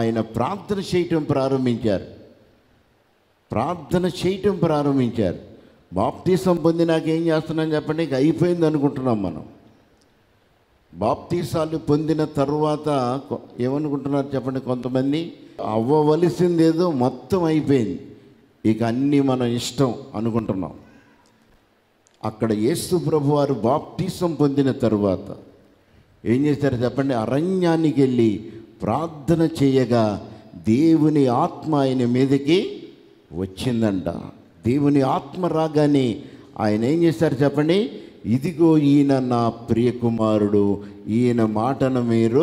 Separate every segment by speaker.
Speaker 1: ఆయన ప్రార్థన చేయటం ప్రారంభించారు ప్రార్థన చేయటం ప్రారంభించారు బాప్తీసం పొంది నాకు ఏం చేస్తున్నాను చెప్పండి ఇక అయిపోయింది అనుకుంటున్నాం మనం బాప్తీసాలు పొందిన తరువాత కొ- ఏమనుకుంటున్నారు చెప్పండి కొంతమంది అవ్వవలసిందేదో మొత్తం అయిపోయింది ఇక అన్నీ మన ఇష్టం అనుకుంటున్నాం అక్కడ యేసు ప్రభు వారు బాప్తీసం పొందిన తరువాత ఏం చేశారు చెప్పండి అరణ్యానికి వెళ్ళి ప్రార్థన చేయగా దేవుని ఆత్మ ఆయన మీదకి వచ్చిందంట దేవుని ఆత్మ రాగానే ఆయన ఏం చేశారు చెప్పండి ఇదిగో ఈయన నా ప్రియ కుమారుడు ఈయన మాటను మీరు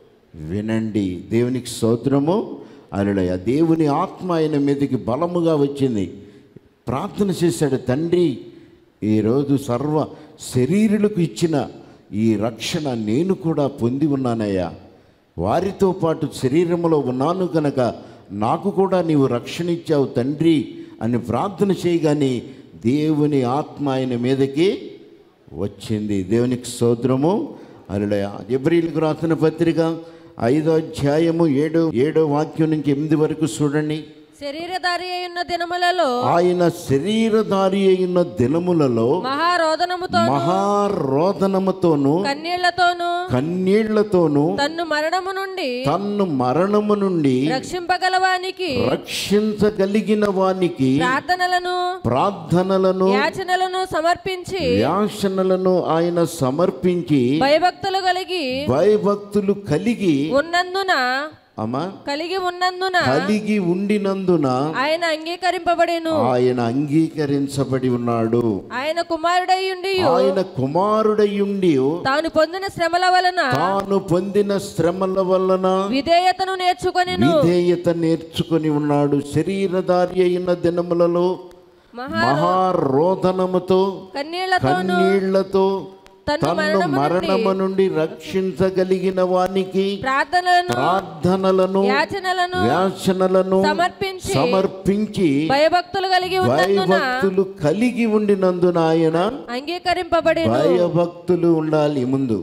Speaker 1: వినండి దేవునికి స్తోత్రము అలడయ దేవుని ఆత్మ ఆయన మీదకి బలముగా వచ్చింది ప్రార్థన చేశాడు తండ్రి ఈరోజు సర్వ శరీరులకు ఇచ్చిన ఈ రక్షణ నేను కూడా పొంది ఉన్నానయ్యా వారితో పాటు శరీరంలో ఉన్నాను కనుక నాకు కూడా నీవు రక్షణ ఇచ్చావు తండ్రి అని ప్రార్థన చేయగానే దేవుని ఆత్మ ఆయన మీదకి వచ్చింది దేవునికి స్తోత్రము అరుడయ ఎబ్రిల్కు రాసిన పత్రిక ఐదో అధ్యాయము ఏడో ఏడో వాక్యం నుంచి ఎనిమిది వరకు చూడండి
Speaker 2: శరీరధారి అయిన దినములలో
Speaker 1: ఆయన శరీరధారి అయిన దినములలో
Speaker 2: మహారోదనముతో
Speaker 1: మహారోదనముతోను
Speaker 2: కన్నీళ్లతోనూ
Speaker 1: కన్నీళ్లతోను
Speaker 2: తన్ను మరణము నుండి
Speaker 1: తన్ను మరణము నుండి
Speaker 2: రక్షింపగలవానికి
Speaker 1: రక్షించగలిగిన వానికి
Speaker 2: ప్రార్థనలను
Speaker 1: ప్రార్థనలను
Speaker 2: యాచనలను సమర్పించి
Speaker 1: వ్యాసనలను ఆయన సమర్పించి
Speaker 2: భయభక్తులు కలిగి
Speaker 1: భయభక్తులు కలిగి
Speaker 2: ఉన్నందున
Speaker 1: అమ్మా
Speaker 2: కలిగి ఉన్నందున
Speaker 1: కలిగి ఉండినందున
Speaker 2: ఆయన అంగీకరింపబడేను
Speaker 1: ఆయన అంగీకరించబడి ఉన్నాడు
Speaker 2: ఆయన కుమారుడై ఉండి
Speaker 1: ఆయన కుమారుడయుండి
Speaker 2: తాను పొందిన శ్రమల వలన
Speaker 1: తాను పొందిన శ్రమల వలన
Speaker 2: విధేయతను నేర్చుకొనిను
Speaker 1: విధేయత నేర్చుకొని ఉన్నాడు శరీరధారి అయిన దినములలో
Speaker 2: మహా
Speaker 1: మహారోదనముతో
Speaker 2: కన్నీళ్లతోను
Speaker 1: కన్నీళ్లతో
Speaker 2: తన్ను
Speaker 1: తన్ను
Speaker 2: మరణము
Speaker 1: మరణము నుండి రక్షించగలిగిన వానికి
Speaker 2: ప్రార్థనలను
Speaker 1: ప్రార్థనలను
Speaker 2: యాచనలను
Speaker 1: వ్యాసనలను
Speaker 2: సమర్పించి
Speaker 1: సమర్పించి
Speaker 2: భయభక్తులు కలిగి ఉన్నందున
Speaker 1: భయభక్తులు కలిగి ఉండినందున ఆయన
Speaker 2: అంగీకరింపబడేను
Speaker 1: భయభక్తులు ఉండాలి ముందు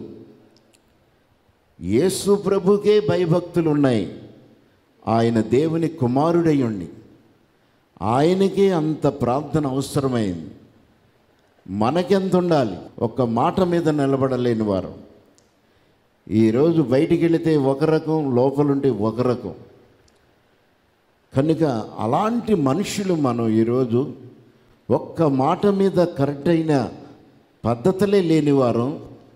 Speaker 1: యేసు ప్రభుకే భయభక్తులు ఉన్నాయి ఆయన దేవుని కుమారుడై ఉండి ఆయనకే అంత ప్రార్థన అవసరమైంది మనకెంత ఉండాలి ఒక్క మాట మీద నిలబడలేని వారు ఈరోజు బయటికి వెళితే ఒక రకం లోపలుంటే ఒక రకం కనుక అలాంటి మనుషులు మనం ఈరోజు ఒక్క మాట మీద కరెక్ట్ అయిన పద్ధతులే లేనివారు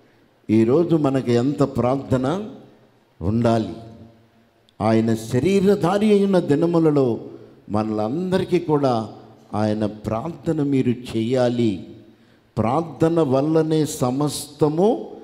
Speaker 1: ఈరోజు మనకి ఎంత ప్రార్థన ఉండాలి ఆయన శరీరధారి అయిన దినములలో మనలందరికీ కూడా ఆయన ప్రార్థన మీరు చేయాలి ప్రార్థన వల్లనే సమస్తము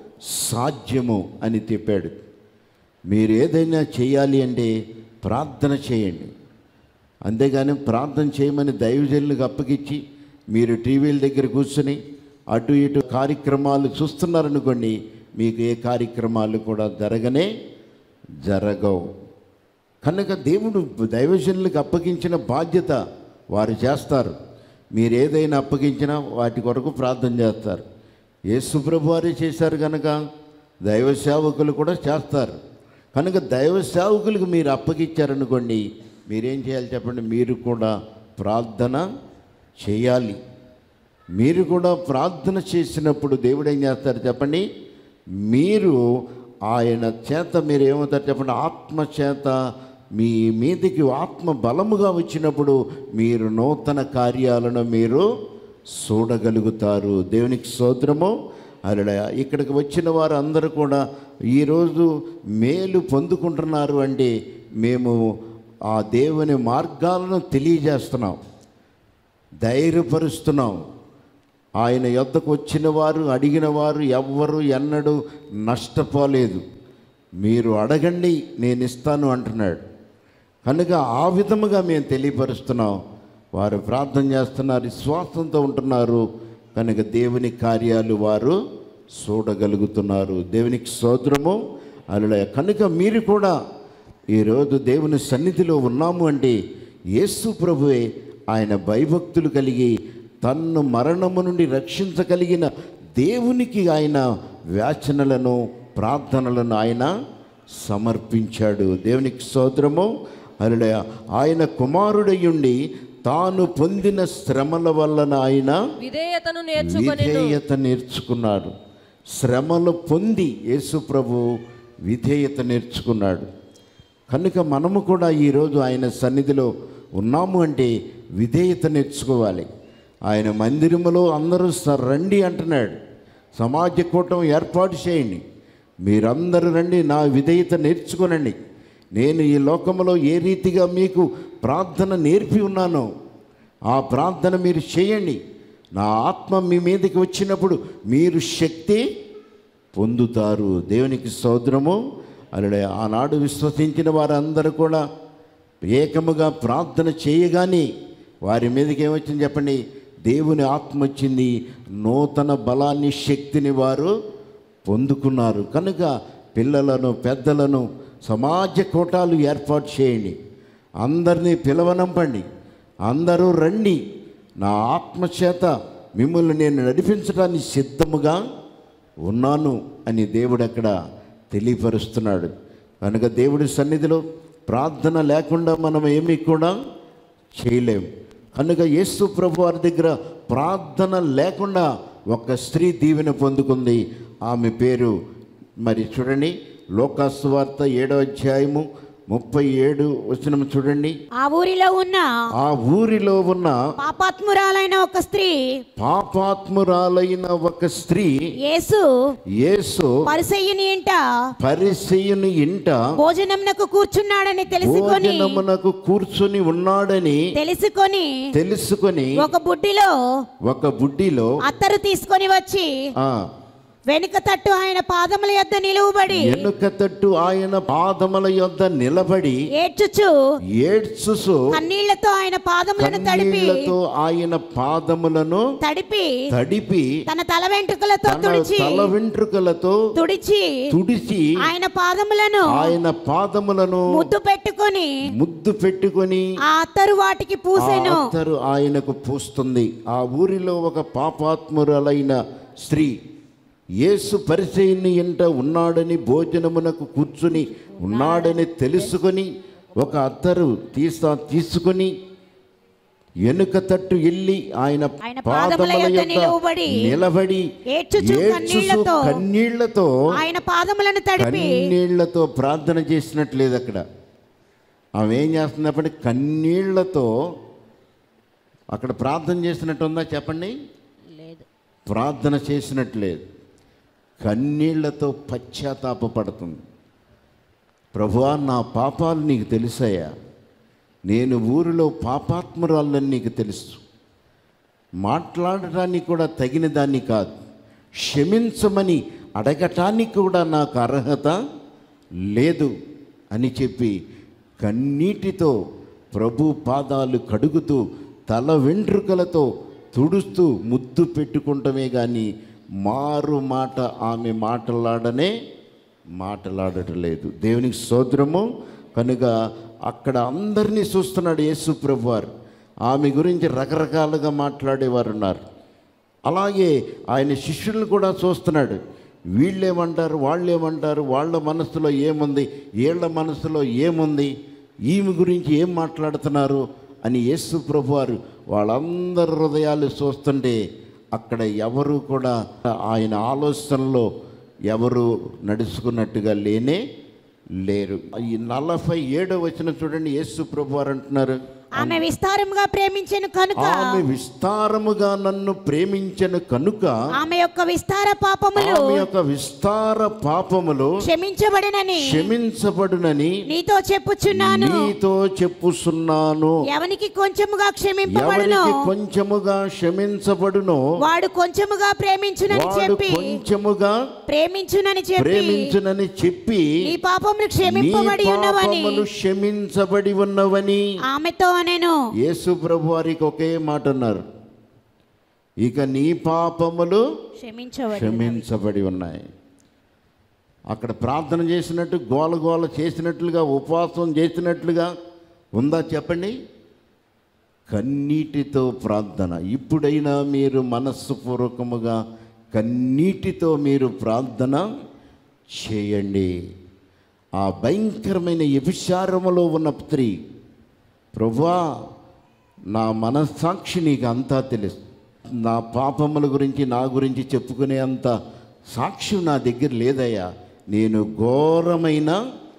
Speaker 1: సాధ్యము అని చెప్పాడు మీరు ఏదైనా చేయాలి అంటే ప్రార్థన చేయండి అంతేగాని ప్రార్థన చేయమని దైవజనులకు అప్పగించి మీరు టీవీల దగ్గర కూర్చొని అటు ఇటు కార్యక్రమాలు చూస్తున్నారనుకోండి మీకు ఏ కార్యక్రమాలు కూడా జరగనే జరగవు కనుక దేవుడు దైవజనులకు అప్పగించిన బాధ్యత వారు చేస్తారు మీరు ఏదైనా అప్పగించినా వాటి కొరకు ప్రార్థన చేస్తారు యేసు ప్రభు వారే చేశారు కనుక దైవ సేవకులు కూడా చేస్తారు కనుక దైవ సేవకులకు మీరు అప్పగించారనుకోండి మీరేం చేయాలి చెప్పండి మీరు కూడా ప్రార్థన చేయాలి మీరు కూడా ప్రార్థన చేసినప్పుడు దేవుడు ఏం చేస్తారు చెప్పండి మీరు ఆయన చేత మీరు ఏమవుతారు చెప్పండి ఆత్మ చేత మీ మీదికి ఆత్మ బలముగా వచ్చినప్పుడు మీరు నూతన కార్యాలను మీరు చూడగలుగుతారు దేవునికి స్తోత్రము అలా ఇక్కడికి వచ్చిన వారు అందరూ కూడా ఈరోజు మేలు పొందుకుంటున్నారు అంటే మేము ఆ దేవుని మార్గాలను తెలియజేస్తున్నాం ధైర్యపరుస్తున్నాం ఆయన యొద్దకు వచ్చిన వారు అడిగిన వారు ఎవ్వరు ఎన్నడూ నష్టపోలేదు మీరు అడగండి నేను ఇస్తాను అంటున్నాడు కనుక ఆ విధముగా మేము తెలియపరుస్తున్నాం వారు ప్రార్థన చేస్తున్నారు విశ్వాసంతో ఉంటున్నారు కనుక దేవుని కార్యాలు వారు చూడగలుగుతున్నారు దేవునికి సోదరము అలా కనుక మీరు కూడా ఈరోజు దేవుని సన్నిధిలో ఉన్నాము అంటే యేసు ప్రభువే ఆయన భయభక్తులు కలిగి తన్ను మరణము నుండి రక్షించగలిగిన దేవునికి ఆయన వ్యాచనలను ప్రార్థనలను ఆయన సమర్పించాడు దేవునికి స్తోత్రము అలా ఆయన కుమారుడయ్యుండి తాను పొందిన శ్రమల వలన ఆయన
Speaker 2: విధేయతను నేర్చుకొని
Speaker 1: విధేయత నేర్చుకున్నాడు శ్రమలు పొంది యేసు ప్రభు విధేయత నేర్చుకున్నాడు కనుక మనము కూడా ఈరోజు ఆయన సన్నిధిలో ఉన్నాము అంటే విధేయత నేర్చుకోవాలి ఆయన మందిరములో అందరూ స- రండి అంటున్నాడు సమాజ కూటం ఏర్పాటు చేయండి మీరందరూ రండి నా విధేయత నేర్చుకోనండి నేను ఈ లోకంలో ఏ రీతిగా మీకు ప్రార్థన నేర్పి ఉన్నానో ఆ ప్రార్థన మీరు చేయండి నా ఆత్మ మీ మీదకి వచ్చినప్పుడు మీరు శక్తి పొందుతారు దేవునికి సోదరము అలా ఆనాడు విశ్వసించిన వారందరూ కూడా ఏకముగా ప్రార్థన చేయగానే వారి మీదకి ఏమొచ్చింది చెప్పండి దేవుని ఆత్మ వచ్చింది నూతన బలాన్ని శక్తిని వారు పొందుకున్నారు కనుక పిల్లలను పెద్దలను సమాజ కూటాలు ఏర్పాటు చేయండి అందరినీ పిలవనంపండి అందరూ రండి నా ఆత్మచేత మిమ్మల్ని నేను నడిపించడానికి సిద్ధముగా ఉన్నాను అని దేవుడు అక్కడ తెలియపరుస్తున్నాడు కనుక దేవుడి సన్నిధిలో ప్రార్థన లేకుండా మనం ఏమీ కూడా చేయలేం కనుక యేసు ప్రభు వారి దగ్గర ప్రార్థన లేకుండా ఒక స్త్రీ దీవెన పొందుకుంది ఆమె పేరు మరి చూడండి లోకాసు వార్త ఏడో అధ్యాయము ముప్పై ఏడు వచనం చూడండి
Speaker 3: ఆ ఊరిలో ఉన్న
Speaker 1: ఆ ఊరిలో ఉన్న
Speaker 3: పాపాత్మురాలైన ఒక స్త్రీ
Speaker 1: పాపాత్మురాలైన ఒక స్త్రీ
Speaker 3: యేసు
Speaker 1: యేసు
Speaker 3: పరిసయ్యుని ఇంట
Speaker 1: పరిసయుని ఇంట
Speaker 3: భోజనంనకు కూర్చున్నాడని తెలుసుకొని
Speaker 1: భోజనమునకు కూర్చుని ఉన్నాడని
Speaker 3: తెలుసుకొని
Speaker 1: తెలుసుకొని
Speaker 3: ఒక బుడ్డిలో
Speaker 1: ఒక బుడ్డిలో
Speaker 3: అత్తరు తీసుకొని వచ్చి
Speaker 1: ఆ
Speaker 3: వెనుక తట్టు ఆయన పాదముల యొద్ద నిలువబడి
Speaker 1: వెనుక తట్టు ఆయన పాదముల యొద్ద నిలబడి
Speaker 3: ఏడ్చుచు
Speaker 1: ఏడ్చుసు
Speaker 3: కన్నీళ్లతో ఆయన పాదములను తడిపి
Speaker 1: కన్నీళ్లతో ఆయన పాదములను
Speaker 3: తడిపి
Speaker 1: తడిపి
Speaker 3: తన తల వెంట్రుకలతో
Speaker 1: తన
Speaker 3: తుడిచి
Speaker 1: తల వెంట్రుకలతో
Speaker 3: తుడిచి
Speaker 1: తుడిచి
Speaker 3: ఆయన పాదములను
Speaker 1: ఆయన పాదములను
Speaker 3: ముద్దు పెట్టుకొని
Speaker 1: ముద్దు పెట్టుకొని
Speaker 3: ఆ అత్తరు వాటికి పూసెను
Speaker 1: ఆ అత్తరు ఆయనకు పూస్తుంది ఆ ఊరిలో ఒక పాపాత్మురాలైన స్త్రీ యేసు పరిచయుని ఇంట ఉన్నాడని భోజనమునకు కూర్చుని ఉన్నాడని తెలుసుకొని ఒక అత్తరు తీసా తీసుకొని వెనుక తట్టు వెళ్ళి ఆయన
Speaker 3: ఆయన
Speaker 1: పాదముల
Speaker 3: పాదముల యొద్ద
Speaker 1: యొద్ద
Speaker 3: నిలువబడి,
Speaker 1: నిలబడి
Speaker 3: ఏడ్చుచు
Speaker 1: ఏడ్చుచు
Speaker 3: కన్నీళ్లతో,
Speaker 1: కన్నీళ్లతో
Speaker 3: ఆయన పాదములను తడిపి
Speaker 1: కన్నీళ్లతో ప్రార్థన చేసినట్లేదు అక్కడ ఆమె ఏం చేస్తున్నప్పుడు కన్నీళ్లతో అక్కడ ప్రార్థన చేసినట్టు ఉందా చెప్పండి
Speaker 2: లేదు
Speaker 1: ప్రార్థన చేసినట్లేదు కన్నీళ్లతో పశ్చాత్తాపపడుతుంది ప్రభువా నా పాపాలు నీకు తెలుసాయా నేను ఊరిలో పాపాత్మురాలని నీకు తెలుసు మాట్లాడటానికి కూడా తగిన దాన్ని కాదు క్షమించమని అడగటానికి కూడా నాకు అర్హత లేదు అని చెప్పి కన్నీటితో ప్రభు పాదాలు కడుగుతూ తల వెంట్రుకలతో తుడుస్తూ ముద్దు పెట్టుకుంటమే కానీ మారు మాట ఆమె మాటలాడనే మాటలాడటం లేదు దేవునికి సోదరము కనుక అక్కడ అందరినీ చూస్తున్నాడు యేసు ప్రభు వారు ఆమె గురించి రకరకాలుగా మాట్లాడేవారు ఉన్నారు అలాగే ఆయన శిష్యులను కూడా చూస్తున్నాడు వీళ్ళేమంటారు వాళ్ళేమంటారు వాళ్ళ మనసులో ఏముంది వీళ్ళ మనసులో ఏముంది ఈమె గురించి ఏం మాట్లాడుతున్నారు అని యేసు ప్రభు వారు వాళ్ళందరి హృదయాలు చూస్తుంటే అక్కడ ఎవరు కూడా ఆయన ఆలోచనలో ఎవరు నడుచుకున్నట్టుగా లేనే లేరు ఈ నలభై ఏడో వచ్చిన చూడండి యేసు ప్రభు వారు అంటున్నారు
Speaker 3: ఆమె విస్తారముగా ప్రేమించెను కనుక
Speaker 1: ఆమె విస్తారముగా నన్ను ప్రేమించను కనుక
Speaker 3: ఆమె యొక్క విస్తార పాపములు
Speaker 1: ఆమె యొక్క విస్తార పాపములు
Speaker 3: క్షమించబడినని
Speaker 1: క్షమించబడునని
Speaker 3: నీతో చెప్పుచున్నాను
Speaker 1: నీతో చెప్పుచున్నాను
Speaker 3: ఎవనికి కొంచెముగా క్షమింపబడును
Speaker 1: ఎవరికి కొంచెముగా క్షమించబడునో
Speaker 3: వాడు కొంచెముగా ప్రేమించునని
Speaker 1: వాడు
Speaker 3: చెప్పి
Speaker 1: కొంచెముగా
Speaker 3: ప్రేమించునని చెప్పి
Speaker 1: ప్రేమించునని చెప్పి
Speaker 3: నీ పాపములు
Speaker 1: నీ
Speaker 3: క్షమింపబడి ఉన్నవని
Speaker 1: పాపములు క్షమించబడి ఉన్నవని
Speaker 3: ఆమెతో అనెను
Speaker 1: యేసు ప్రభు వారికి ఒకే మాట అన్నారు ఇక నీ పాపములు
Speaker 3: క్షమించబడి
Speaker 1: క్షమించబడి ఉన్నాయి అక్కడ ప్రార్థన చేసినట్టు గోల గోల చేసినట్లుగా ఉపవాసం చేసినట్లుగా ఉందా చెప్పండి కన్నీటితో ప్రార్థన ఇప్పుడైనా మీరు ఆ భయంకరమైన వ్యభిచారములో ఉన్న స్త్రీ ప్రభువా నా మనస్సాక్షి నీకు అంతా తెలుసు నా పాపముల గురించి నా గురించి చెప్పుకునే అంత సాక్ష్యం నా దగ్గర లేదయ్యా నేను ఘోరమైన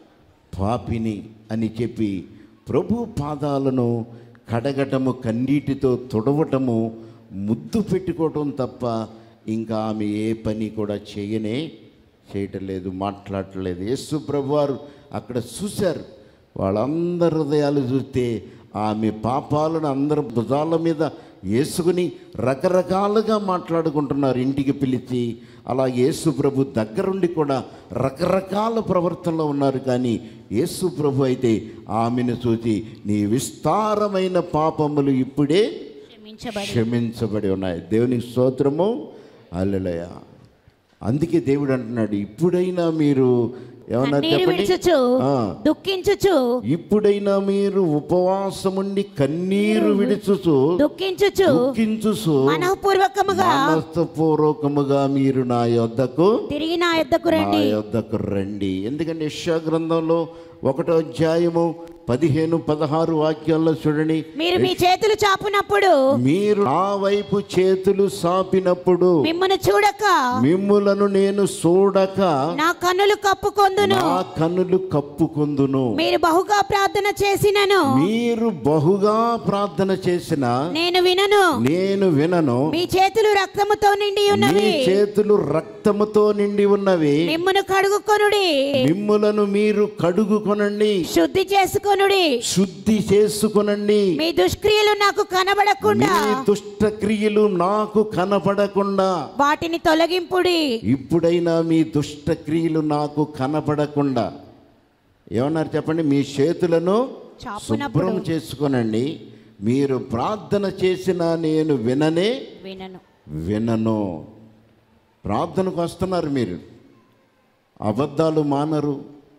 Speaker 1: పాపిని అని చెప్పి ప్రభు పాదాలను కడగటము కన్నీటితో తుడవటము ముద్దు పెట్టుకోవటం తప్ప ఇంకా ఆమె ఏ పని కూడా చేయనే చేయటం లేదు మాట్లాడట్లేదు యేసు ప్రభు వారు అక్కడ చూశారు వాళ్ళందరి హృదయాలు చూస్తే ఆమె పాపాలను అందరు భుజాల మీద వేసుకుని రకరకాలుగా మాట్లాడుకుంటున్నారు ఇంటికి పిలిచి అలా యేసు ప్రభు దగ్గరుండి కూడా రకరకాల ప్రవర్తనలో ఉన్నారు కానీ యేసు ప్రభు అయితే ఆమెను చూసి నీ విస్తారమైన పాపములు ఇప్పుడే
Speaker 3: క్షమించబడి
Speaker 1: క్షమించబడి ఉన్నాయి దేవునికి స్తోత్రము అల్లెలయ అందుకే దేవుడు అంటున్నాడు ఇప్పుడైనా మీరు ఏమన్నారు
Speaker 3: కన్నీరు
Speaker 1: చెప్పండి
Speaker 3: విడుచుచు
Speaker 1: ఆ.
Speaker 3: దుఃఖించుచు
Speaker 1: ఇప్పుడైనా మీరు ఉపవాసముండి కన్నీరు విడుచుచు
Speaker 3: దుఃఖించుచు
Speaker 1: దుఃఖించుచు
Speaker 3: మనఃపూర్వకముగా
Speaker 1: మనస్తపూర్వకముగా మీరు నా యొద్దకు
Speaker 3: తిరిగి నా యొద్దకు
Speaker 1: నా
Speaker 3: రండి
Speaker 1: యొద్దకు రండి ఎందుకంటే యెషయా గ్రంథంలో ఒకటో అధ్యాయము పదిహేను పదహారు వాక్యాల్లో చూడండి
Speaker 3: మీరు మీ చేతులు చాపునప్పుడు
Speaker 1: మీరు నా వైపు చేతులు సాపినప్పుడు
Speaker 3: మిమ్మను చూడక
Speaker 1: మిమ్ములను నేను చూడక
Speaker 3: నా కన్నులు కప్పుకొందును
Speaker 1: నా కన్నులు కప్పుకొందును
Speaker 3: మీరు బహుగా ప్రార్థన చేసినను
Speaker 1: మీరు బహుగా ప్రార్థన చేసిన
Speaker 3: నేను వినను
Speaker 1: నేను వినను
Speaker 3: మీ చేతులు రక్తముతో నిండి
Speaker 1: మీ
Speaker 3: ఉన్నవి
Speaker 1: చేతులు రక్తముతో నిండి ఉన్నవి
Speaker 3: మిమ్మును కడుగుకొనుడి
Speaker 1: మిమ్ములను మీరు కడుగుకొనండి
Speaker 3: శుద్ధి చేసుకొనుడి
Speaker 1: శుద్ధి చేసుకొనండి
Speaker 3: మీ దుష్క్రియలు నాకు కనబడకుండా
Speaker 1: మీ దుష్ట క్రియలు నాకు కనపడకుండా
Speaker 3: వాటిని తొలగింపుడి
Speaker 1: ఇప్పుడైనా మీ దుష్ట క్రియలు నాకు కనపడకుండా ఏమన్నారు చెప్పండి మీ చేతులను
Speaker 3: చాపునప్పుడు
Speaker 1: శుభ్రం చేసుకొనండి మీరు ప్రార్థన చేసినా నేను విననే
Speaker 3: వినను
Speaker 1: వినను ప్రార్థనకు వస్తున్నారు మీరు అబద్ధాలు మానరు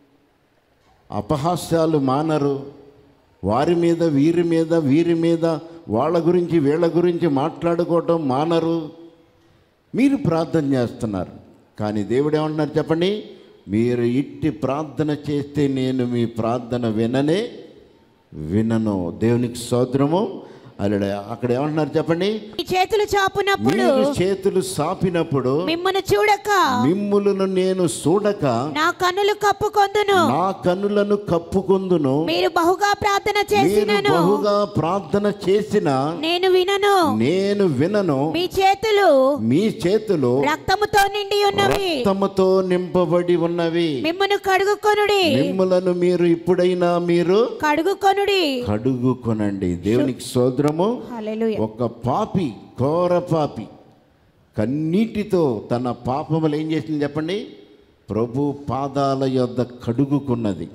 Speaker 1: అపహాస్యాలు మానరు వారి మీద వీరి మీద వీరి మీద వాళ్ళ గురించి వీళ్ళ గురించి మాట్లాడుకోవటం మానరు మీరు ప్రార్థన చేస్తున్నారు కానీ దేవుడు ఏమంటున్నారు చెప్పండి మీరు ఇట్టి ప్రార్థన చేస్తే నేను మీ ప్రార్థన విననే వినను దేవునికి సోదరము అలా అక్కడ ఏమంటున్నారు చెప్పండి
Speaker 3: మీ చేతులు చాపునప్పుడు
Speaker 1: మీరు చేతులు సాపినప్పుడు
Speaker 3: మిమ్మను చూడక
Speaker 1: మిమ్ములను నేను చూడక
Speaker 3: నా కన్నులు కప్పుకొందును
Speaker 1: నా కన్నులను కప్పుకొందును
Speaker 3: మీరు బహుగా ప్రార్థన
Speaker 1: మీరు
Speaker 3: చేసినను
Speaker 1: బహుగా ప్రార్థన చేసిన
Speaker 3: నేను వినను
Speaker 1: నేను వినను
Speaker 3: మీ చేతులు
Speaker 1: మీ చేతులు
Speaker 3: రక్తముతో నిండి ఉన్నవి
Speaker 1: రక్తముతో నింపబడి ఉన్నవి
Speaker 3: మిమ్మను కడుగుకొనుడి
Speaker 1: మిమ్ములను మీరు ఇప్పుడైనా మీరు
Speaker 3: కడుగుకొనుడి
Speaker 1: కడుగుకొనండి దేవునికి సోదరము
Speaker 3: హల్లెలూయా
Speaker 1: ఒక పాపి ఘోర పాపి కన్నీటితో తన పాపములు ఏం చేసింది చెప్పండి ప్రభు పాదాల యొద్ద కడుగుకున్నది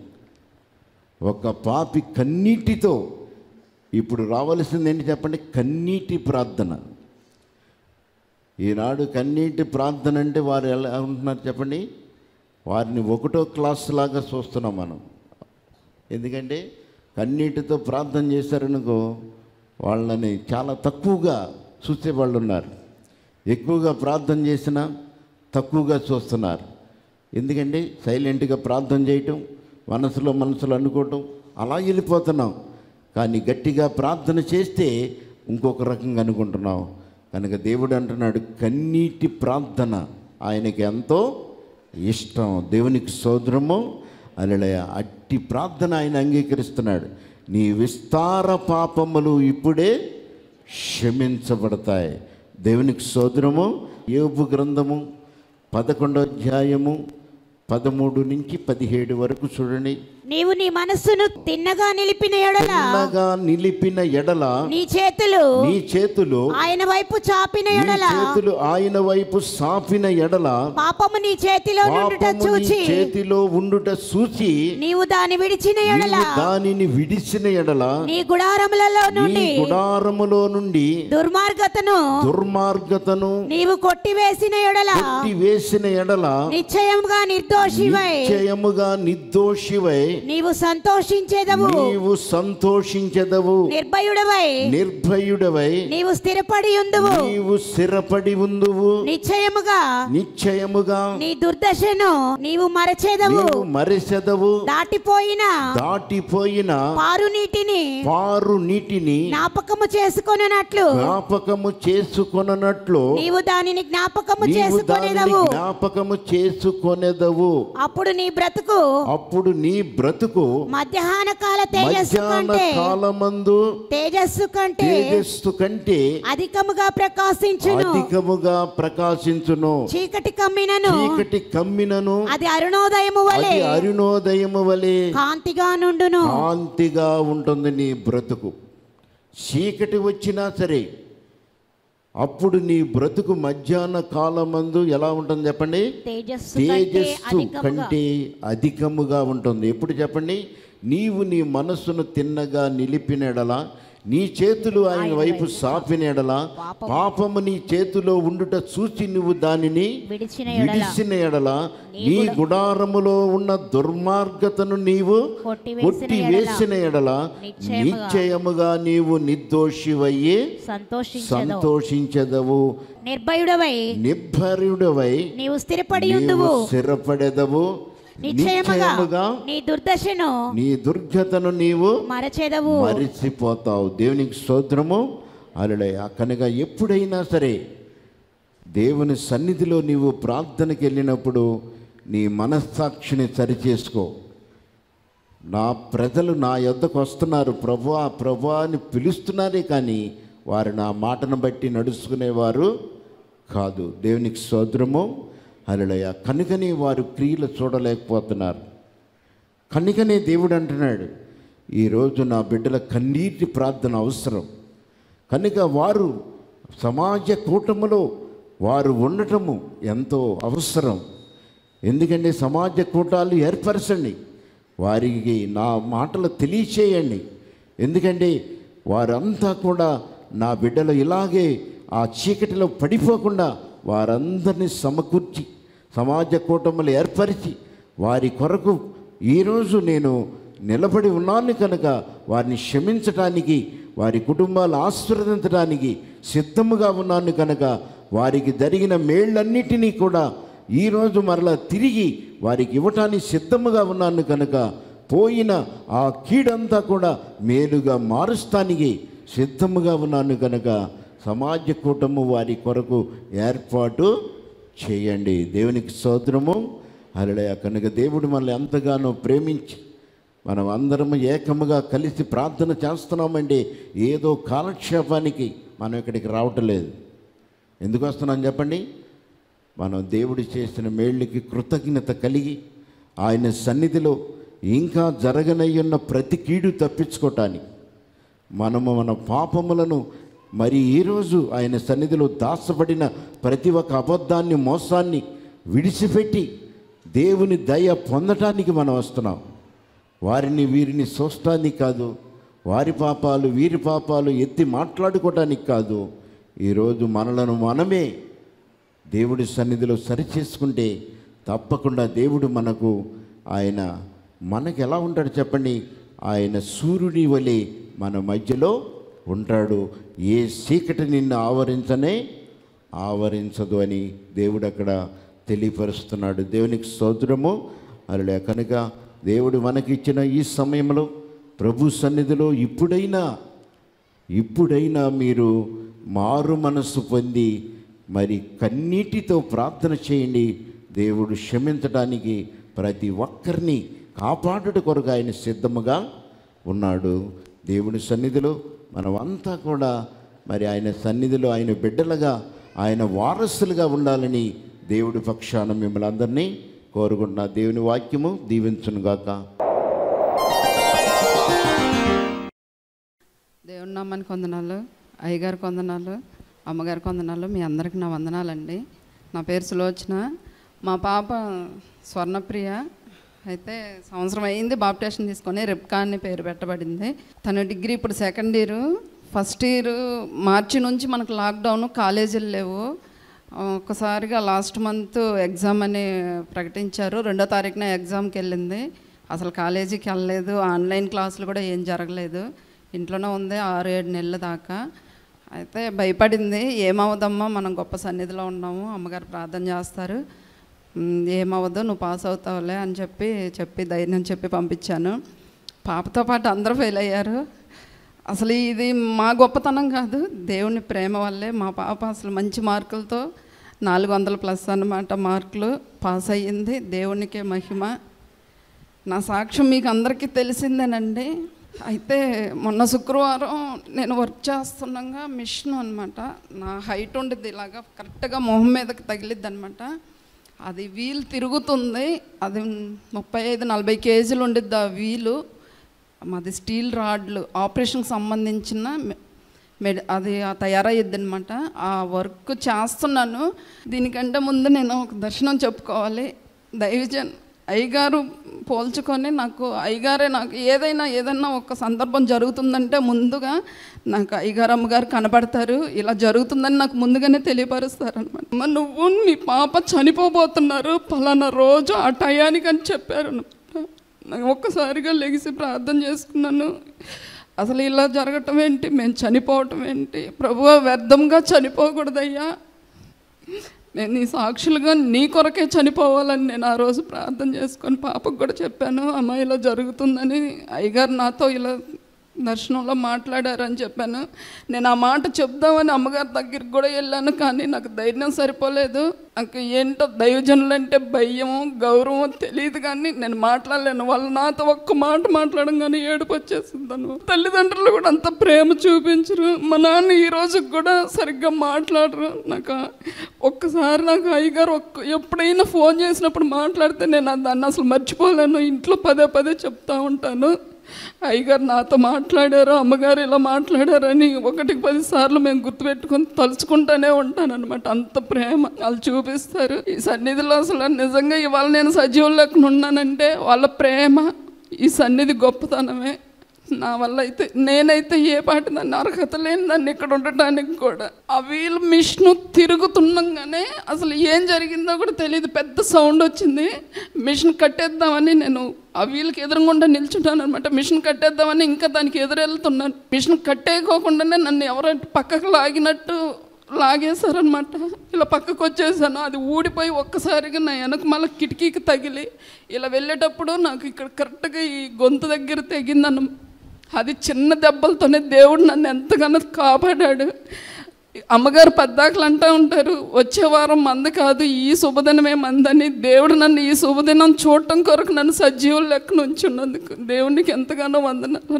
Speaker 1: ఒక పాపి కన్నీటితో ఇప్పుడు రావలసింది ఏంటి చెప్పండి కన్నీటి ప్రార్థన ఈనాడు కన్నీటి ప్రార్థన అంటే వారు ఎలా ఉంటున్నారు చెప్పండి వారిని ఒకటో క్లాస్ లాగా చూస్తున్నాం మనం ఎందుకంటే కన్నీటితో ప్రార్థన చేశారనుకో వాళ్ళని చాలా తక్కువగా చూసే వాళ్ళు ఉన్నారు ఎక్కువగా ప్రార్థన చేసినా తక్కువగా చూస్తున్నారు ఎందుకంటే సైలెంట్గా ప్రార్థన చేయటం మనసులో మనసులో అనుకోవటం అలా వెళ్ళిపోతున్నాం కానీ గట్టిగా ప్రార్థన చేస్తే ఇంకొక రకంగా అనుకుంటున్నాం కనుక దేవుడు అంటున్నాడు కన్నీటి ప్రార్థన ఆయనకి ఎంతో ఇష్టం దేవునికి సోదరము అలలయ అట్టి ప్రార్థన ఆయన అంగీకరిస్తున్నాడు నీ విస్తార పాపములు ఇప్పుడే క్షమించబడతాయి దేవునికి సోదరము యోబు గ్రంథము పదకొండో అధ్యాయము పదమూడు నుంచి పదిహేడు వరకు చూడండి
Speaker 3: నీవు నీ మనస్సును తిన్నగా నిలిపిన ఎడల
Speaker 1: చిన్నగా నిలిపిన ఎడల
Speaker 3: నీ చేతులు
Speaker 1: నీ చేతులు
Speaker 3: ఆయన వైపు చాపిన
Speaker 1: నీ
Speaker 3: ఎడల
Speaker 1: చేతులు ఆయన వైపు సాపిన ఎడల
Speaker 3: పాపము నీ చేతిలో నుండుట
Speaker 1: పాపము నీ
Speaker 3: చూచి
Speaker 1: చేతిలో ఉండుట చూచి
Speaker 3: నీవు దాని విడిచిన ఎడల
Speaker 1: నీవు దానిని విడిచిన ఎడల
Speaker 3: నీ గుడారములలో
Speaker 1: నీ
Speaker 3: నుండి
Speaker 1: గుడారములో నుండి
Speaker 3: దుర్మార్గతను
Speaker 1: దుర్మార్గతను
Speaker 3: నీవు కొట్టివేసిన ఎడల
Speaker 1: కొట్టి వేసిన ఎడల
Speaker 3: నిశ్చయముగా నిర్దోషివై
Speaker 1: నిశ్చయముగా నిర్దోషివై
Speaker 3: నీవు సంతోషించేదవు
Speaker 1: నీవు సంతోషించెదవు
Speaker 3: నిర్భయుడవై
Speaker 1: నిర్భయుడవై
Speaker 3: నీవు స్థిరపడి ఉందువు
Speaker 1: నీవు స్థిరపడి ఉందువు
Speaker 3: నిశ్చయముగా
Speaker 1: నిశ్చయముగా
Speaker 3: నీ దుర్దశను నీవు మరచేదవు
Speaker 1: నీవు మరిసెదవు
Speaker 3: దాటిపోయిన
Speaker 1: దాటిపోయిన
Speaker 3: పారు నీటిని
Speaker 1: పారు నీటిని
Speaker 3: జ్ఞాపకము చేసుకొనున్నట్లు
Speaker 1: జ్ఞాపకము చేసుకొనట్లు
Speaker 3: నీవు దానిని జ్ఞాపకము
Speaker 1: నీవు దానిని
Speaker 3: చేసుకొనేదవు
Speaker 1: జ్ఞాపకము చేసుకొనేదవు
Speaker 3: అప్పుడు నీ బ్రతుకు
Speaker 1: అప్పుడు నీ బ్రతుకు
Speaker 3: మధ్యాహ్న కాల తేజస్సు
Speaker 1: మధ్యాహ్న
Speaker 3: కంటే
Speaker 1: కాలమందు
Speaker 3: తేజస్సు కంటే
Speaker 1: తేజస్సు కంటే
Speaker 3: అధికముగా ప్రకాశించును
Speaker 1: అధికముగా ప్రకాశించును
Speaker 3: చీకటి కమ్మినను
Speaker 1: చీకటి కమ్మినను
Speaker 3: అది అరుణోదయము వలె
Speaker 1: అది అరుణోదయము వలె
Speaker 3: కాంతిగా నుండును
Speaker 1: కాంతిగా ఉంటుంది నీ బ్రతుకు చీకటి వచ్చినా సరే అప్పుడు నీ బ్రతుకు మధ్యాహ్న కాలమందు ఎలా ఉంటుంది చెప్పండి
Speaker 2: తేజస్సు కంటే
Speaker 1: తేజస్సు
Speaker 2: అధికముగా
Speaker 1: కంటే అధికముగా ఉంటుంది ఎప్పుడు చెప్పండి నీవు నీ మనస్సును తిన్నగా నిలిపినెడలా నీ చేతులు ఆయన వైపు సాపినెడలా పాపము నీ చేతిలో ఉండుట చూసి నువ్వు దానిని
Speaker 2: విడిచిన ఎడల
Speaker 1: విడిసిన ఎడల నీ గుడారములో ఉన్న దుర్మార్గతను నీవు
Speaker 2: కొట్టివేసిన
Speaker 1: కొట్టి
Speaker 2: ఎడల
Speaker 1: వేసిన ఎడల
Speaker 2: నిశ్చయముగా
Speaker 1: నిశ్చయముగా నీవు నిర్దోషివయ్యి
Speaker 2: సంతోషించదు
Speaker 1: సంతోషించదవు
Speaker 3: నిర్భయుడవై
Speaker 1: నిబ్బరుడవై
Speaker 3: నీవు స్థిరపడి
Speaker 1: నీవు
Speaker 3: ఉందువు
Speaker 1: స్థిరపడెదవు
Speaker 3: నిశ్చయముగా
Speaker 1: నిశ్చయముగా
Speaker 3: నీ దుర్దశను
Speaker 1: నీ దుర్గతను నీవు
Speaker 3: మరచెదవు
Speaker 1: మరిచిపోతావు దేవునికి స్తోత్రము అలడయ కనుక ఎప్పుడైనా సరే దేవుని సన్నిధిలో నీవు ప్రార్థనకి వెళ్ళినప్పుడు నీ మనస్సాక్షిని సరిచేసుకో నా ప్రజలు నా యొద్దకు వస్తున్నారు ప్రభువా ప్రభువా అని పిలుస్తున్నారే కానీ వారు నా మాటను బట్టి నడుచుకునేవారు కాదు దేవునికి స్తోత్రము అలడయ కనుకనే వారు క్రియలు చూడలేకపోతున్నారు కనుకనే దేవుడు అంటున్నాడు ఈరోజు నా బిడ్డల కన్నీటి ప్రార్థన అవసరం కనుక వారు సమాజ కూటములో వారు ఉండటము ఎంతో అవసరం ఎందుకంటే సమాజ కూటాలు ఏర్పరచండి వారికి నా మాటలు తెలియచేయండి ఎందుకంటే వారంతా కూడా నా బిడ్డలు ఇలాగే ఆ చీకటిలో పడిపోకుండా వారందరినీ సమకూర్చి సమాజ కూటములు ఏర్పరిచి వారి కొరకు ఈరోజు నేను నిలబడి ఉన్నాను కనుక వారిని క్షమించటానికి వారి కుటుంబాలు ఆశీర్వదించడానికి సిద్ధముగా ఉన్నాను కనుక వారికి జరిగిన మేళ్ళన్నిటినీ కూడా ఈరోజు మరలా తిరిగి వారికి ఇవ్వటానికి సిద్ధముగా ఉన్నాను కనుక పోయిన ఆ కీడంతా కూడా మేలుగా మారుస్తానికి సిద్ధముగా ఉన్నాను కనుక సమాజ కూటము వారి కొరకు ఏర్పాటు చేయండి దేవునికి స్తోత్రము అలడయ కనుక దేవుడు మనల్ని ఎంతగానో ప్రేమించి మనం అందరము ఏకముగా కలిసి ప్రార్థన చేస్తున్నామండి ఏదో కాలక్షేపానికి మనం ఇక్కడికి రావటం లేదు ఎందుకు వస్తున్నాం చెప్పండి మనం దేవుడు చేసిన మేళ్ళకి కృతజ్ఞత కలిగి ఆయన సన్నిధిలో ఇంకా జరగనయ్యున్న ప్రతి కీడు తప్పించుకోవటానికి మనము మన పాపములను మరి ఈరోజు ఆయన సన్నిధిలో దాచబడిన ప్రతి ఒక్క అబద్ధాన్ని మోసాన్ని విడిచిపెట్టి దేవుని దయ పొందటానికి మనం వస్తున్నాం వారిని వీరిని చూస్తానికి కాదు వారి పాపాలు వీరి పాపాలు ఎత్తి మాట్లాడుకోవటానికి కాదు ఈరోజు మనలను మనమే దేవుడి సన్నిధిలో సరిచేసుకుంటే తప్పకుండా దేవుడు మనకు ఆయన మనకి ఎలా ఉంటాడు చెప్పండి ఆయన సూర్యుని వలె మన మధ్యలో ఉంటాడు ఏ చీకటి నిన్ను ఆవరించనే ఆవరించదు అని దేవుడు అక్కడ తెలియపరుస్తున్నాడు దేవునికి స్తోత్రము అలా కనుక దేవుడు మనకిచ్చిన ఈ సమయంలో ప్రభు సన్నిధిలో ఇప్పుడైనా ఇప్పుడైనా మీరు మారు మనస్సు పొంది మరి కన్నీటితో ప్రార్థన చేయండి దేవుడు క్షమించడానికి ప్రతి ఒక్కరిని కాపాడుట కొరకు ఆయన సిద్ధముగా ఉన్నాడు దేవుని సన్నిధిలో మనం అంతా కూడా మరి ఆయన సన్నిధిలో ఆయన బిడ్డలుగా ఆయన వారసులుగా ఉండాలని దేవుడి పక్షాన మిమ్మల్ని అందరినీ కోరుకుంటున్నా దేవుని వాక్యము దీవించునుగాక
Speaker 4: దేవుని నామానికి వందనాలు అయ్యగారికి వందనాలు అమ్మగారికి వందనాలు మీ అందరికి నా వందనాలండి నా పేరు సులోచన మా పాప స్వర్ణప్రియ అయితే సంవత్సరం అయింది బాప్టేషన్ తీసుకొని రిప్కా అని పేరు పెట్టబడింది తన డిగ్రీ ఇప్పుడు సెకండ్ ఇయర్ ఫస్ట్ ఇయర్ మార్చి నుంచి మనకు లాక్డౌన్ కాలేజీలు లేవు ఒక్కసారిగా లాస్ట్ మంత్ ఎగ్జామ్ అని ప్రకటించారు రెండో తారీఖున ఎగ్జామ్కి వెళ్ళింది అసలు కాలేజీకి వెళ్ళలేదు ఆన్లైన్ క్లాసులు కూడా ఏం జరగలేదు ఇంట్లోనే ఉంది ఆరు ఏడు నెలల దాకా అయితే భయపడింది ఏమవుదమ్మా మనం గొప్ప సన్నిధిలో ఉన్నాము అమ్మగారు ప్రార్థన చేస్తారు "ఉమ్, ఏమవ్వదు నువ్వు పాస్ అవుతావులే అని చెప్పి చెప్పి ధైర్యం చెప్పి పంపించాను పాపతో పాటు అందరూ ఫెయిల్ అయ్యారు అసలు ఇది మా గొప్పతనం కాదు దేవుని ప్రేమ వల్లే మా పాప అసలు మంచి మార్కులతో నాలుగు వందల ప్లస్ అన్నమాట మార్కులు పాస్ అయ్యింది దేవునికే మహిమ నా సాక్ష్యం మీకు అందరికీ తెలిసిందేనండి అయితే మొన్న శుక్రవారం నేను వర్క్ చేస్తుండగా మిషన్ అనమాట నా హైట్ ఉండేది ఇలాగా కరెక్ట్గా మొహం మీదకి తగిలిద్ది అనమాట అది వీల్ తిరుగుతుంది అది ముప్పై ఐదు నలభై కేజీలు ఉండిద్ది ఆ వీలు మాది స్టీల్ రాడ్లు ఆపరేషన్కి సంబంధించిన మె- మెడ్ అది ఆ తయారయ్యిద్ది అనమాట ఆ వర్క్ చేస్తున్నాను దీనికంటే ముందు నేను ఒక దర్శనం చెప్పుకోవాలి దైవజన్ అయ్యగారు పోల్చుకొని నాకు అయ్యగారే నాకు ఏదైనా ఏదైనా ఒక సందర్భం జరుగుతుందంటే ముందుగా నాకు అయ్యగారు అమ్మగారు కనపడతారు ఇలా జరుగుతుందని నాకు ముందుగానే తెలియపరుస్తారు అనమాట అమ్మ నువ్వు మీ పాప చనిపోబోతున్నారు పలానా రోజు ఆ టయానికి అని చెప్పారు అన్నమాట నాకు ఒక్కసారిగా లెగిసి ప్రార్థన చేసుకున్నాను అసలు ఇలా జరగటం ఏంటి మేము చనిపోవటం ఏంటి ప్రభువ వ్యర్థంగా చనిపోకూడదయ్యా నేను నీ సాక్షులుగా నీ కొరకే చనిపోవాలని నేను ఆ రోజు ప్రార్థన చేసుకొని పాపకు కూడా చెప్పాను అమ్మ ఇలా జరుగుతుందని అయ్యగారు నాతో ఇలా దర్శనంలో మాట్లాడారని చెప్పాను నేను ఆ మాట చెప్దామని అమ్మగారి దగ్గరికి కూడా వెళ్ళాను కానీ నాకు ధైర్యం సరిపోలేదు నాకు ఏంటో దైవజనులు అంటే భయము గౌరవం తెలియదు కానీ నేను మాట్లాడలేను వాళ్ళు నాతో ఒక్క మాట మాట్లాడడం కానీ ఏడుపు వచ్చేసిందను తల్లిదండ్రులు కూడా అంత ప్రేమ చూపించరు మా నాన్న ఈ రోజు కూడా సరిగ్గా మాట్లాడరు నాకు ఒక్కసారి నాకు అయ్యగారు ఒక్క ఎప్పుడైనా ఫోన్ చేసినప్పుడు మాట్లాడితే నేను దాన్ని అసలు మర్చిపోలేను ఇంట్లో పదే పదే చెప్తా ఉంటాను అయ్యగారు నాతో మాట్లాడారు అమ్మగారు ఇలా మాట్లాడారని ఒకటికి పది సార్లు మేము గుర్తుపెట్టుకొని తలుచుకుంటూనే ఉంటాను అనమాట అంత ప్రేమ వాళ్ళు చూపిస్తారు ఈ సన్నిధిలో అసలు నిజంగా ఇవాళ నేను సజీవులు లెక్కన ఉన్నానంటే వాళ్ళ ప్రేమ ఈ సన్నిధి గొప్పతనమే నా వల్ల అయితే నేనైతే ఏ పాటి దాన్ని అర్హత లేని దాన్ని ఇక్కడ ఉండటానికి కూడా ఆ వీల్ మిషన్ తిరుగుతుండగానే అసలు ఏం జరిగిందో కూడా తెలియదు పెద్ద సౌండ్ వచ్చింది మిషన్ కట్టేద్దామని నేను ఆ వీల్కి ఎదురుగుండా నిల్చుంటాను అనమాట మిషన్ కట్టేద్దామని ఇంకా దానికి ఎదురెళ్తున్నాను మిషన్ కట్టేయకోకుండానే నన్ను ఎవరో పక్కకు లాగినట్టు లాగేశారనమాట ఇలా పక్కకు వచ్చేసాను అది ఊడిపోయి ఒక్కసారిగా నా వెనక మళ్ళీ కిటికీకి తగిలి ఇలా వెళ్ళేటప్పుడు నాకు ఇక్కడ కరెక్ట్గా ఈ గొంతు దగ్గర తెగిందన్న అది చిన్న దెబ్బలతోనే దేవుడు నన్ను ఎంతగానో కాపాడాడు అమ్మగారు పద్దాకలు అంటూ ఉంటారు వచ్చే వారం మంద కాదు ఈ శుభదినమే మందని దేవుడు నన్ను ఈ శుభదినం చూడటం కొరకు నన్ను సజీవులు లెక్కన ఉంచున్నందుకు దేవునికి ఎంతగానో వందనాలు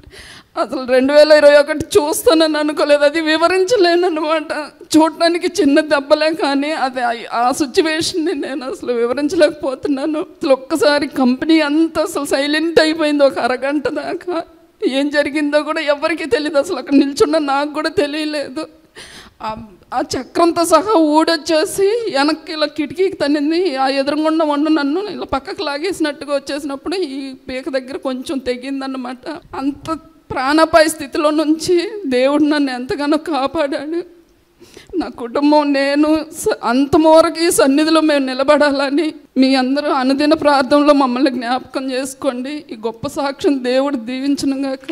Speaker 4: అసలు రెండు వేల ఇరవై ఒకటి చూస్తానని అనుకోలేదు అది వివరించలేను అనమాట చూడటానికి చిన్న దెబ్బలే కానీ అది ఆ- ఆ సిచ్యువేషన్ని నేను అసలు వివరించలేకపోతున్నాను అసలు ఒక్కసారి కంపెనీ అంతా అసలు సైలెంట్ అయిపోయింది ఒక అరగంట దాకా ఏం జరిగిందో కూడా ఎవరికీ తెలియదు అసలు అక్కడ నిల్చున్న నాకు కూడా తెలియలేదు ఆ- ఆ చక్రంతో సహా ఊడొచ్చేసి వెనక్కి ఇలా కిటికీకి తన్నింది ఆ ఎదురుగుండా వండు నన్ను ఇలా పక్కకు లాగేసినట్టుగా వచ్చేసినప్పుడు ఈ పీక దగ్గర కొంచెం తెగిందన్నమాట అంత ప్రాణాపాయ స్థితిలో నుంచి దేవుడు నన్ను ఎంతగానో కాపాడాడు నా కుటుంబం నేను స- అంతమూరకు ఈ సన్నిధిలో మేము నిలబడాలని మీ అందరూ అనుదిన ప్రార్థనలో మమ్మల్ని జ్ఞాపకం చేసుకోండి ఈ గొప్ప సాక్ష్యం దేవుడు దీవించనుగాక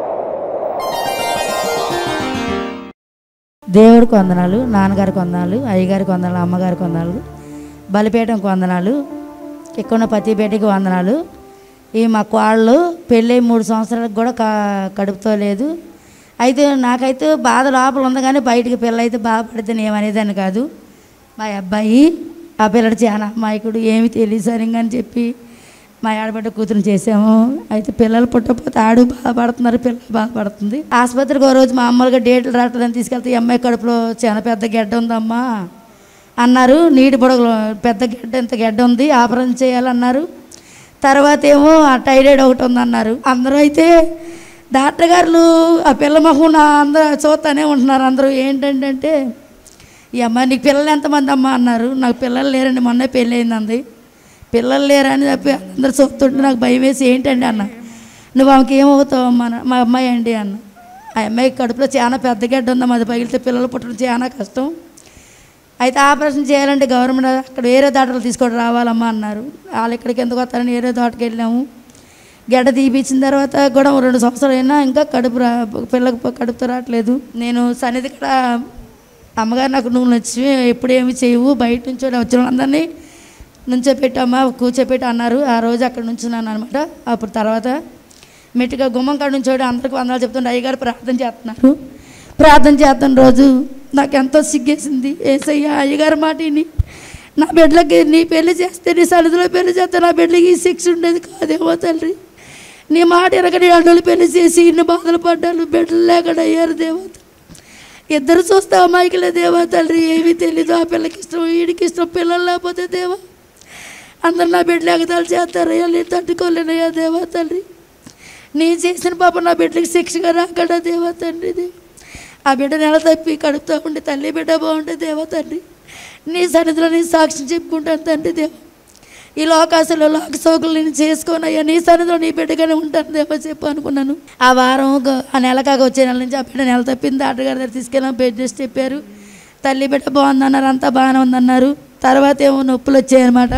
Speaker 5: దేవుడికి వందనాలు నాన్నగారికి వందనాలు అయ్యగారికి వందనాలు అమ్మగారికి వందనాలు బలిపీఠంకి వందనాలు ఇక్కడ పతిపేటకి వందనాలు ఈ మా కోళ్ళు పెళ్ళి మూడు సంవత్సరాలకు కూడా క కడుపుతో లేదు అయితే నాకైతే బాధ లోపల ఉంది కానీ బయటికి పిల్ల అయితే బాధపడితే ఏమనేదాన్ని కాదు మా అబ్బాయి ఆ పిల్లడు చాలా అమాయకుడు ఏమి తెలియదు సరిగ్గా అని చెప్పి మా ఆడబిడ్డ కూతురు చేసాము అయితే పిల్లలు పుట్టకపోతే ఆడు బాధపడుతున్నారు పిల్లలు బాధపడుతుంది ఆసుపత్రికి ఓ రోజు మామూలుగా డేట్లు రావట్లేదని తీసుకెళ్తే ఈ అమ్మాయి కడుపులో చాలా పెద్ద గెడ్డ ఉందమ్మా అన్నారు నీటి బుడగలు పెద్ద గెడ్డ ఇంత గెడ్డ ఉంది ఆపరేషన్ చేయాలన్నారు తర్వాత ఏమో ఆ టైరాయిడ్ ఒకటి ఉందన్నారు అందరూ అయితే డాక్టర్ గారు ఆ పిల్ల మొహం నా అందరూ చూస్తూనే ఉంటున్నారు అందరూ ఏంటంటే ఈ అమ్మాయి నీకు పిల్లలు ఎంతమంది అమ్మ అన్నారు నాకు పిల్లలు లేరండి మొన్నే పెళ్ళి అయిందంది పిల్లలు లేరని చెప్పి అందరు చూస్తుంటే నాకు భయం వేసి ఏంటండి అన్న నువ్వు ఆమెకి ఏమవుతావు అమ్మ అన్న. మా అమ్మాయి అండి అన్న ఆ అమ్మాయి కడుపులో చాలా పెద్ద గడ్డ ఉందమ్మా అది పగిలితే పిల్లలు పుట్టడం చాలా కష్టం అయితే ఆపరేషన్ చేయాలంటే గవర్నమెంట్ అక్కడ వేరే దాటలు తీసుకొని రావాలమ్మా అన్నారు వాళ్ళు ఇక్కడికి ఎందుకు వస్తారని వేరే తోటకి వెళ్ళాము గడ్డ తీపిచ్చిన తర్వాత కూడా ఓ రెండు సంవత్సరాలు అయినా ఇంకా కడుపు రా పిల్లకి కడుపుతో రావట్లేదు నేను సన్నిధి కూడా అమ్మగారు నాకు నువ్వు నచ్చి ఎప్పుడు ఏమి చేయవు బయట నుంచి వచ్చిన వాళ్ళందరినీ నుంచోపెట్టమ్మా కూర్చోపెట్టి అన్నారు ఆ రోజు అక్కడ నుంచున్నాను అనమాట అప్పుడు తర్వాత మెట్టుగా గుమ్మం కాడ నుంచి అందరికి వందలు చెప్తుండే అయ్యగారు ప్రార్థన చేస్తున్నారు ప్రార్థన చేస్తున్న రోజు నాకు ఎంతో సిగ్గేసింది ఏసయ్య అయ్యగారు మాట విని నా బిడ్డలకి నీ పెళ్లి చేస్తే నీ సరిధిలో పెళ్లి చేస్తే నా బిడ్డలకి ఈ శిక్ష ఉండేది కాదేమో తండ్రి నీ మాట ఎరగని అడ్డలు పెళ్లి చేసి ఇన్ని బాధలు పడ్డాను బిడ్డలు లేకుండా అయ్యారు దేవత ఇద్దరు చూస్తే అమాయకులే దేవా తండ్రి ఏమీ తెలీదు ఆ పిల్లకి ఇష్టం వీడికి ఇష్టం పిల్లలు లేకపోతే దేవా అందరు నా బిడ్డలు ఎగతాలు చేస్తారయ్యా నేను తట్టుకోలేనయ్యా దేవా తండ్రి నీ చేసిన పాప నా బిడ్డకి శిక్షగా రాకడా దేవా తండ్రి దేవా ఆ బిడ్డ నెల తప్పి కడుపుతూ ఉండి తల్లి బిడ్డ బాగుంటే దేవా తండ్రి నీ సన్నిధిలో నీ సాక్ష్యం చెప్పుకుంటాను తండ్రి దేవా ఈ లోకాశలో లోక సోకులు నేను చేసుకోనయ్యా నీ సన్నిధిలో నీ బిడ్డగానే ఉంటాను దేవా చెప్పు అనుకున్నాను ఆ వారం గ- ఆ నెల కాక వచ్చే నెల నుంచి ఆ బిడ్డ నెల తప్పింది డాక్టర్ గారి దగ్గర తీసుకెళ్ళాం బెడ్ రెస్ట్ చెప్పారు తల్లి బిడ్డ బాగుందన్నారు అంతా బాగానే ఉందన్నారు తర్వాత ఏమో నొప్పులు వచ్చాయన్నమాట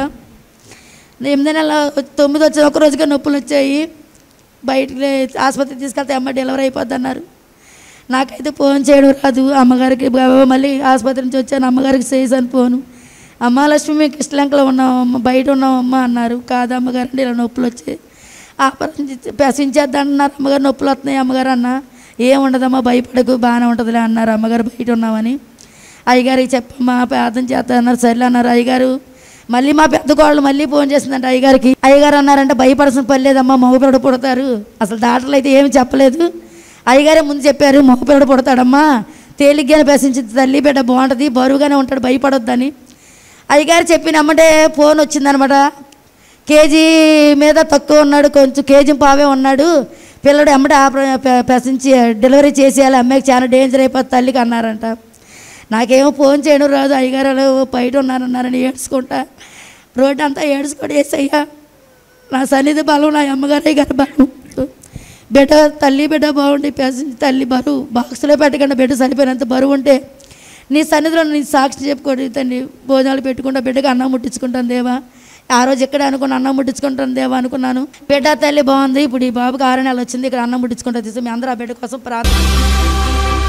Speaker 5: ఎనిమిది నెల తొమ్మిది వచ్చిన ఒక రోజుగా నొప్పులు వచ్చాయి బయటికి లే- ఆసుపత్రికి తీసుకెళ్తే అమ్మ డెలివరీ అయిపోద్ది అన్నారు నాకైతే ఫోన్ చేయడం రాదు అమ్మగారికి బాబా మళ్ళీ ఆసుపత్రి నుంచి వచ్చాను అమ్మగారికి చేసాను ఫోను అమ్మ లక్ష్మి మీకు ఇష్టలంకలో ఉన్నాం అమ్మ బయట ఉన్నాం అమ్మ అన్నారు కాదు అమ్మగారు అంటే ఇలా నొప్పులు వచ్చాయి ఆపరేషన్ చేసి- పెసించేద్దాం అన్నారు అమ్మగారు నొప్పులు వస్తున్నాయి అమ్మగారు అన్న ఏం ఉండదమ్మా భయపడకు బాగానే ఉంటుందిలే అన్నారు అమ్మగారు బయట ఉన్నామని అయ్యగారికి చెప్పమ్మా ప్రార్థన చేస్తా అన్నారు సర్లే అన్నారు అయ్యగారు మళ్ళీ మా పెద్ద కోళ్ళు మళ్ళీ ఫోన్ చేసిందంట అయ్యగారికి అయ్యగారు అన్నారంటే భయపడాల్సిన పని లేదమ్మా మగపిల్లడు పుడతారు అసలు డాక్టర్లు అయితే ఏమి చెప్పలేదు అయ్యగారే ముందు చెప్పారు మగపిల్లడు పుడతాడమ్మా తేలిగ్గానే పెసించి తల్లి బిడ్డ బాగుంటుంది బరువుగానే ఉంటాడు భయపడొద్దని అయ్యగారు చెప్పిన అమ్మటే ఫోన్ వచ్చిందనమాట కేజీ మీద తక్కువ ఉన్నాడు కొంచెం కేజీ పావే ఉన్నాడు పిల్లడు ఎమ్మటే ఆపర పె- పెసించి డెలివరీ చేసేయాలి అమ్మాయికి చాలా డేంజర్ అయిపోతుంది తల్లికి అన్నారంట నాకేమో ఫోన్ చేయడం రాదు అయ్యగారు అలా బయట ఉన్నారన్నారని ఏడ్చుకుంటా రోడ్డు అంతా ఏడ్చుకొని వేసయ్యా నా సన్నిధి బలం నా అమ్మగారు అయ్యగారు బలం బిడ్డ తల్లి బిడ్డ బాగుండి పేసింది తల్లి బరువు బాక్స్లో పెట్టకుండా బిడ్డ సరిపోయినంత బరువు ఉంటే నీ సన్నిధిలో నీ సాక్షి చెప్పుకోండి తండ్రి భోజనాలు పెట్టుకుంటా బిడ్డకి అన్నం ముట్టించుకుంటాను దేవా ఆ రోజు ఎక్కడ అనుకున్న అన్నం ముట్టించుకుంటాను దేవా అనుకున్నాను బిడ్డ తల్లి బాగుంది ఇప్పుడు ఈ బాబుకి ఆరు నెలలు వచ్చింది ఇక్కడ అన్నం ముట్టించుకుంటా తీసి మీ అందరూ ఆ బిడ్డ కోసం ప్రార్థన